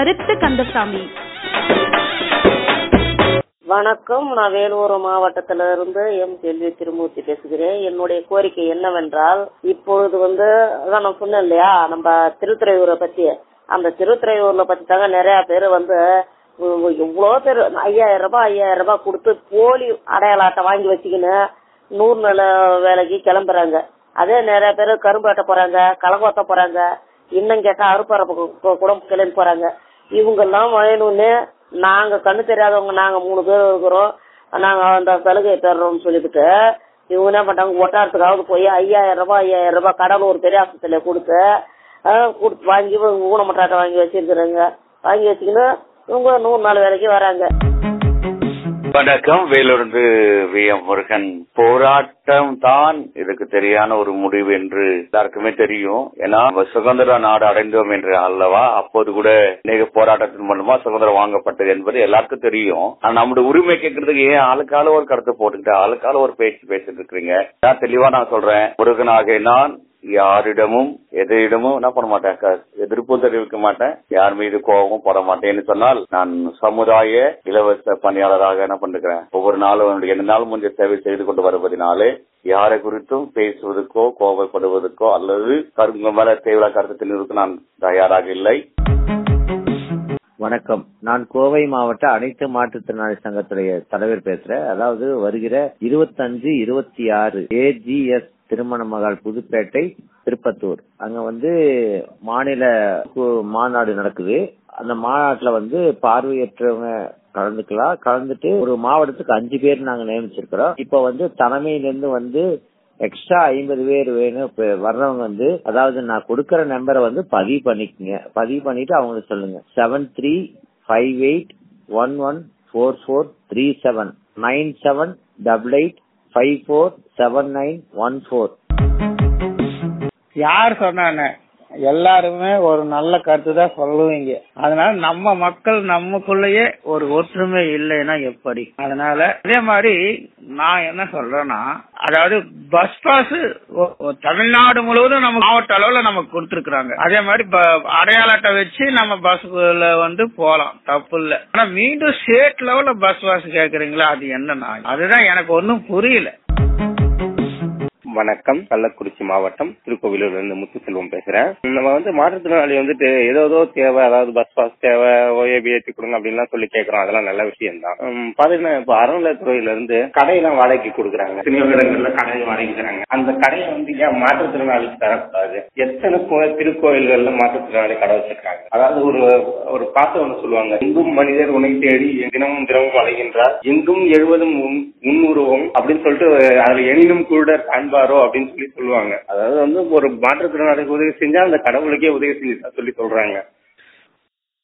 கருத்து கந்தசாமி வணக்கம் நான் வேலூர் மாவட்டத்தில இருந்து எம் செல்வி திருமூர்த்தி பேசுகிறேன் என்னுடைய கோரிக்கை என்னவென்றால் இப்பொழுது வந்து அதான் நான் சொன்னேன் இல்லையா நம்ம திருத்துறையூரை பத்தி அந்த திருத்துறையூர்ல பத்தி தாங்க நிறைய பேர் வந்து எவ்வளோ பேர் ஐயாயிரம் ரூபாய் ஐயாயிரம் ரூபாய் கொடுத்து போலி அடையாள அட்டை வாங்கி வச்சுக்கின்னு நூறு நாள் வேலைக்கு கிளம்புறாங்க அதே நிறைய பேர் கரும்பு வெட்ட போறாங்க களங்கோத்த போறாங்க இன்னும் கேட்டா அறுப்பறப்பு கூட கிளம்பி போறாங்க இவங்க எல்லாம் வேணும்னு நாங்க கண்ணு தெரியாதவங்க நாங்க மூணு பேர் இருக்கிறோம் நாங்க அந்த சலுகை பெறோம்னு சொல்லிவிட்டு இவங்க என்ன பண்றாங்க ஒட்டாரத்துக்காவது போய் ஐயாயிரம் ரூபாய் ஐயாயிரம் ரூபாய் கடலூர் பெரிய ஆஸ்பத்திரியில கொடுத்து கொடுத்து வாங்கி ஊனமட்டாட்டை வாங்கி வச்சிருக்கிறாங்க வாங்கி வச்சுக்கின்னு இவங்க நூறு நாள் வேலைக்கு வராங்க வணக்கம் வேலூர்ந்து வி எம் முருகன் போராட்டம் தான் இதுக்கு தெரியான ஒரு முடிவு என்று எல்லாருக்குமே தெரியும் ஏன்னா சுதந்திர நாடு அடைந்தோம் என்று அல்லவா அப்போது கூட அநேக போராட்டத்தின் மூலமா சுதந்திரம் வாங்கப்பட்டது என்பது எல்லாருக்கும் தெரியும் ஆனா நம்முடைய உரிமை கேட்கறதுக்கு ஏன் ஆளுக்கால ஒரு கருத்து போட்டுக்கிட்டு ஆளுக்கால ஒரு பேச்சு பேசிட்டு இருக்கிறீங்க நான் தெளிவா நான் சொல்றேன் முருகனாக நான் யாரிடமும் எதிரிடமும் என்ன பண்ண மாட்டேன் எதிர்ப்பும் தெரிவிக்க மாட்டேன் யார் மீது கோபமும் போட மாட்டேன்னு சொன்னால் நான் சமுதாய இலவச பணியாளராக என்ன பண்ணிருக்கிறேன் ஒவ்வொரு நாளும் எந்த நாள் முடிஞ்ச சேவை செய்து கொண்டு வருவதனாலே யாரை குறித்தும் பேசுவதற்கோ கோபப்படுவதற்கோ அல்லது கருங்க மேல தேவையான கருத்து தெரிவிக்க நான் தயாராக இல்லை வணக்கம் நான் கோவை மாவட்ட அனைத்து மாற்றுத்திறனாளி சங்கத்துடைய தலைவர் பேசுறேன் அதாவது வருகிற இருபத்தஞ்சு இருபத்தி ஆறு ஏஜிஎஸ் திருமண மகால் புதுப்பேட்டை திருப்பத்தூர் அங்க வந்து மாநில மாநாடு நடக்குது அந்த மாநாட்டுல வந்து பார்வையற்றவங்க கலந்துக்கலாம் கலந்துட்டு ஒரு மாவட்டத்துக்கு அஞ்சு பேர் நாங்க நியமிச்சிருக்கிறோம் இப்ப வந்து தலைமையிலிருந்து வந்து எக்ஸ்ட்ரா ஐம்பது பேர் வேணும் இப்ப வர்றவங்க வந்து அதாவது நான் கொடுக்கற நம்பரை வந்து பதிவு பண்ணிக்கங்க பதிவு பண்ணிட்டு அவங்களுக்கு சொல்லுங்க seven three five eight one one four four three seven nine seven double eight five four seven nine one four யார் சொன்னானே எல்லாருமே ஒரு நல்ல கருத்து தான் சொல்லுவீங்க அதனால நம்ம மக்கள் நமக்குள்ளேயே ஒரு ஒற்றுமை இல்லைன்னா எப்படி அதனால அதே மாதிரி நான் என்ன சொல்றேன்னா அதாவது பஸ் பாஸ் தமிழ்நாடு முழுவதும் நம்ம மாவட்ட அளவுல நமக்கு கொடுத்துருக்காங்க அதே மாதிரி அடையாள அட்டை வச்சு நம்ம பஸ்ல வந்து போலாம் தப்பு இல்ல ஆனா மீண்டும் ஸ்டேட் லெவல்ல பஸ் பாஸ் கேக்குறீங்களா அது என்னன்னா அதுதான் எனக்கு ஒன்னும் புரியல வணக்கம் கள்ளக்குறிச்சி மாவட்டம் திருக்கோவிலூர்ல இருந்து முத்துசெல்வம் பேசுறேன் நம்ம வந்து மாற்றுத்திறனாளி வந்துட்டு ஏதோ ஏதோ தேவை அதாவது பஸ் பாஸ் தேவை ஓஏபி ஏற்றி கொடுங்க அப்படின்லாம் சொல்லி கேட்கறோம் அதெல்லாம் நல்ல விஷயம் தான் பாத்தீங்கன்னா இப்ப அறநிலையத்துறையில இருந்து கடையெல்லாம் வாடகைக்கு கொடுக்குறாங்க சினிமா இடங்கள்ல கடையை வாடகைக்கிறாங்க அந்த கடையை வந்து ஏன் மாற்றுத்திறனாளிக்கு தரக்கூடாது எத்தனை திருக்கோயில்கள்ல மாற்றுத்திறனாளி கடை வச்சிருக்காங்க அதாவது ஒரு ஒரு பாட்டு ஒண்ணு சொல்லுவாங்க எங்கும் மனிதர் உனை தேடி தினமும் தினமும் அலைகின்றார் எங்கும் எழுவதும் உன்னுருவம் அப்படின்னு சொல்லிட்டு அதுல எண்ணினும் கூட காண்பார் செய்வாரோ அப்படின்னு சொல்லி சொல்லுவாங்க அதாவது வந்து ஒரு மாற்றுத்திறனாளிக்கு உதவி செஞ்சா அந்த கடவுளுக்கே உதவி செஞ்சு சொல்லி சொல்றாங்க